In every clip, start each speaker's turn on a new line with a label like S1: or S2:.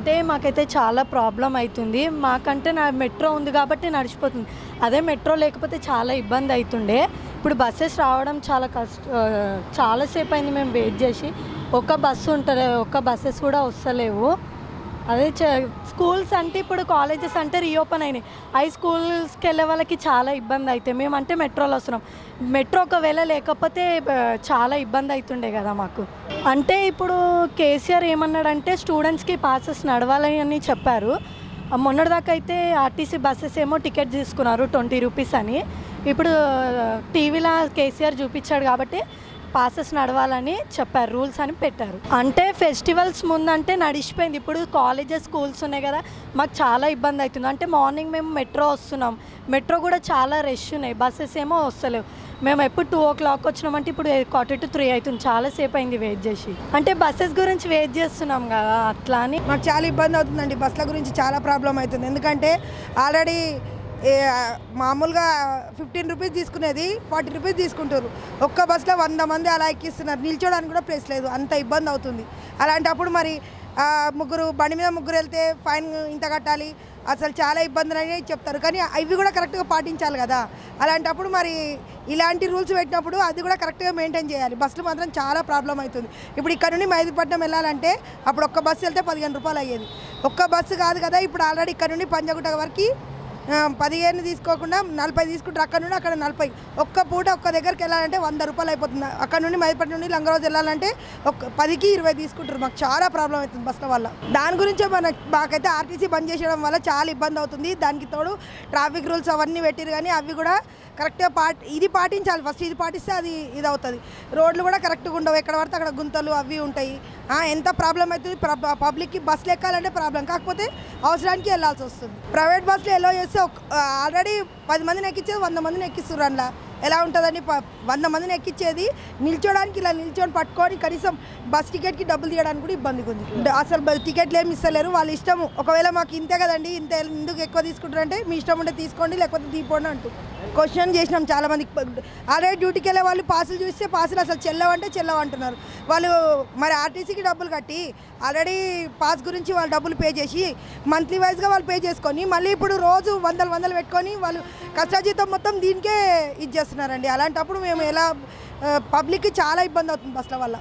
S1: అంటే మాకైతే చాలా ప్రాబ్లం అవుతుంది మాకంటే నా మెట్రో ఉంది కాబట్టి నడిచిపోతుంది అదే మెట్రో లేకపోతే చాలా ఇబ్బంది అవుతుండే ఇప్పుడు బస్సెస్ రావడం చాలా కష్ట ఆ, చాలాసేపు అయింది మేము వెయిట్ చేసి ఒక్క బస్సు ఉంటుంది ఒక్క బస్సెస్ కూడా వస్తలేవు అదే చ- స్కూల్స్ అంటే ఇప్పుడు కాలేజెస్ అంటే రీఓపెన్ అయినాయి హై స్కూల్స్కి వెళ్ళే వాళ్ళకి చాలా ఇబ్బంది అవుతాయి మేమంటే మెట్రోలో వస్తున్నాం మెట్రో ఒకవేళ లేకపోతే ఆ, చాలా ఇబ్బంది అవుతుండే కదా మాకు అంటే ఇప్పుడు కేసీఆర్ ఏమన్నాడంటే స్టూడెంట్స్కి పాసెస్ నడవాలని అని చెప్పారు ఆ, మొన్నటిదాకా అయితే ఆర్టీసీ బస్సెస్ ఏమో టికెట్ తీసుకున్నారు ట్వంటీ రూపీస్ అని ఇప్పుడు టీవీలో కేసీఆర్ చూపించాడు కాబట్టి పాసెస్ నడవాలని చెప్పారు రూల్స్ అని పెట్టారు అంటే ఫెస్టివల్స్ ముందంటే నడిచిపోయింది ఇప్పుడు కాలేజెస్ స్కూల్స్ ఉన్నాయి కదా మాకు చాలా ఇబ్బంది అవుతుంది అంటే మార్నింగ్ మేము మెట్రో వస్తున్నాం మెట్రో కూడా చాలా రష్ ఉన్నాయి బస్సెస్ ఏమో వస్తలేవు మేము ఎప్పుడు టూ ఓ క్లాక్ వచ్చినామంటే ఇప్పుడు క్వార్టర్ టు త్రీ అవుతుంది చాలాసేపు అయింది వెయిట్ చేసి అంటే బస్సెస్ గురించి వెయిట్ చేస్తున్నాం కదా అట్లా అని
S2: మాకు చాలా ఇబ్బంది అవుతుందండి బస్సుల గురించి చాలా ప్రాబ్లం అవుతుంది ఎందుకంటే ఆల్రెడీ ఏ, మామూలుగా ఫిఫ్టీన్ రూపీస్ తీసుకునేది ఫార్టీ రూపీస్ తీసుకుంటారు ఒక్క బస్సులో వంద మంది అలా ఎక్కిస్తున్నారు నిల్చోడానికి కూడా ప్లేస్ లేదు అంత ఇబ్బంది అవుతుంది అలాంటప్పుడు మరి ఆ, ముగ్గురు బండి మీద ముగ్గురు వెళ్తే ఫైన్ ఇంత కట్టాలి అసలు చాలా ఇబ్బందులు అనేవి చెప్తారు కానీ అవి కూడా కరెక్ట్గా పాటించాలి కదా అలాంటప్పుడు మరి ఇలాంటి రూల్స్ పెట్టినప్పుడు అది కూడా కరెక్ట్గా మెయింటైన్ చేయాలి బస్సులు మాత్రం చాలా ప్రాబ్లం అవుతుంది ఇప్పుడు ఇక్కడ నుండి మైదీపట్నం వెళ్ళాలంటే అప్పుడు ఒక్క బస్సు వెళ్తే పదిహేను రూపాయలు అయ్యేది ఒక్క బస్సు కాదు కదా ఇప్పుడు ఆల్రెడీ ఇక్కడ నుండి పంజగుట్ట వరకు ఆ, పదిహేను తీసుకోకుండా నలభై తీసుకుంటారు అక్కడ నుండి అక్కడ నలభై ఒక్క పూట ఒక్క దగ్గరికి వెళ్ళాలంటే వంద రూపాయలు అయిపోతుంది అక్కడ నుండి మైదపట్నం నుండి లంగరోజు వెళ్ళాలంటే ఒక పదికి ఇరవై తీసుకుంటారు మాకు చాలా ప్రాబ్లం అవుతుంది బస్సుల వల్ల దాని గురించే మన మాకైతే ఆర్టీసీ బంద్ చేసేయడం వల్ల చాలా ఇబ్బంది అవుతుంది దానికి తోడు ట్రాఫిక్ రూల్స్ అవన్నీ పెట్టిరు కానీ అవి కూడా కరెక్ట్గా పాటి ఇది పాటించాలి ఫస్ట్ ఇది పాటిస్తే అది ఇది అవుతుంది రోడ్లు కూడా కరెక్ట్గా ఉండవు ఎక్కడ పడితే అక్కడ గుంతలు అవి ఉంటాయి ఆ, ఎంత ప్రాబ్లం అవుతుంది ప్ర- పబ్లిక్కి బస్సులు ఎక్కాలంటే ప్రాబ్లం కాకపోతే అవసరానికి వెళ్ళాల్సి వస్తుంది ప్రైవేట్ బస్సులు ఎలా చేస్తే ఆల్రెడీ పది మందిని ఎక్కించేది వంద మందిని ఎక్కిస్తున్నారు అందులో ఎలా ఉంటుందని ప- వంద మందిని ఎక్కించేది నిల్చోడానికి ఇలా నిల్చొని పట్టుకొని కనీసం బస్ టికెట్కి డబ్బులు తీయడానికి కూడా ఇబ్బందిగా ఉంది డ- అసలు బ- టికెట్లు ఏమి ఇస్తలేరు వాళ్ళ ఇష్టము ఒకవేళ మాకు ఇంతే కదండి ఇంత ఎందుకు ఎక్కువ తీసుకుంటారంటే మీ ఇష్టం ఉంటే తీసుకోండి లేకపోతే తీసుకోండి అంటూ క్వశ్చన్ చేసినాం చాలా మందికి ఆల్రెడీ డ్యూటీకి వెళ్ళే వాళ్ళు పాసులు చూస్తే పాసులు అసలు చెల్లవంటే చెల్లవంటున్నారు వాళ్ళు మరి ఆర్టీసీకి డబ్బులు కట్టి ఆల్రెడీ పాస్ గురించి వాళ్ళు డబ్బులు పే చేసి మంత్లీ వైజ్గా వాళ్ళు పే చేసుకొని మళ్ళీ ఇప్పుడు రోజు వందలు వందలు పెట్టుకొని వాళ్ళు కష్టాజీతం మొత్తం దీనికే ఇది చేస్తున్నారండి అలాంటప్పుడు మేము ఎలా పబ్లిక్కి చాలా ఇబ్బంది అవుతుంది బస్సుల వల్ల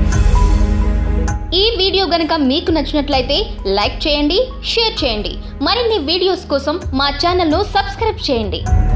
S3: ఈ వీడియో గనుక మీకు నచ్చినట్లయితే లైక్ చేయండి షేర్ చేయండి మరిన్ని వీడియోస్ కోసం మా ఛానల్ను సబ్స్క్రైబ్ చేయండి